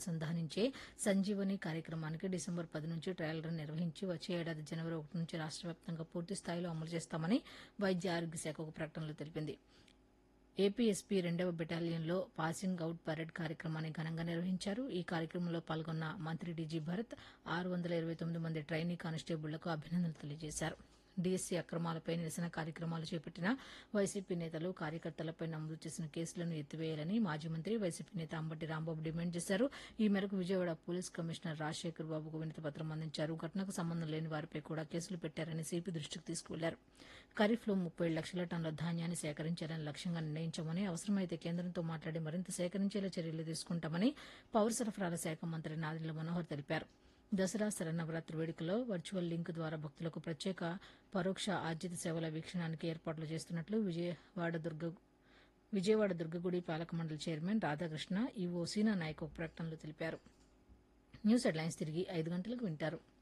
అనుసంధానించే సంజీవని కార్యక్రమానికి డిసెంబర్ పది నుంచి ట్రయల్ రన్ నిర్వహించి వచ్చే ఏడాది జనవరి ఒకటి నుంచి రాష్ట వ్యాప్తంగా పూర్తి స్థాయిలో అమలు చేస్తామని వైద్య ఆరోగ్య శాఖ ఒక ప్రకటనలో తెలిపింది ఏపీఎస్పీ రెండవ బెటాలియన్లో పాసింగ్ అవుట్ పరేడ్ కార్యక్రమాన్ని ఘనంగా నిర్వహించారు ఈ కార్యక్రమంలో పాల్గొన్న మంత్రి డీజీ భరత్ ఆరు వందల ఇరవై తొమ్మిది మంది ట్రైనీ కానిస్టేబుళ్లకు అభినందనలు తెలియజేశారు డీఎస్సీ అక్రమాలపై నిరసన కార్యక్రమాలు చేపట్టిన వైసీపీ నేతలు కార్యకర్తలపై నమోదు చేసిన కేసులను ఎత్తివేయాలని మాజీ మంత్రి వైసీపీ నేత అంబటి రాంబాబు డిమాండ్ చేశారు ఈ మేరకు విజయవాడ పోలీస్ కమిషనర్ రాజశేఖర్ బాబుకు వినతి పత్రం అందించారు ఘటనకు సంబంధం లేని వారిపై కూడా కేసులు పెట్టారని సిపి దృష్టికి తీసుకువెళ్లారు ఖరీఫ్లో ముప్పై ఏడు లక్షల టన్నుల ధాన్యాన్ని సేకరించాలని లక్ష్యంగా నిర్ణయించామని అవసరమైతే కేంద్రంతో మాట్లాడి మరింత సేకరించేలా చర్యలు తీసుకుంటామని పౌర సరఫరాల శాఖ మంత్రి నాదెండ్ల మనోహర్ తెలిపారు దసరా శరన్నవరాత్రి వేడుకలో వర్చువల్ లింక్ ద్వారా భక్తులకు ప్రత్యేక పరోక్ష ఆర్జిత సేవల వీక్షణానికి ఏర్పాట్లు చేస్తున్నట్లు విజయవాడ దుర్గ విజయవాడ దుర్గగుడి పాలక మండలి చైర్మన్ రాధాకృష్ణ ఈవో సీనా నాయక్ ఒక ప్రకటనలో తెలిపారు న్యూస్ హెడ్లైన్స్ తిరిగి ఐదు గంటలకు వింటారు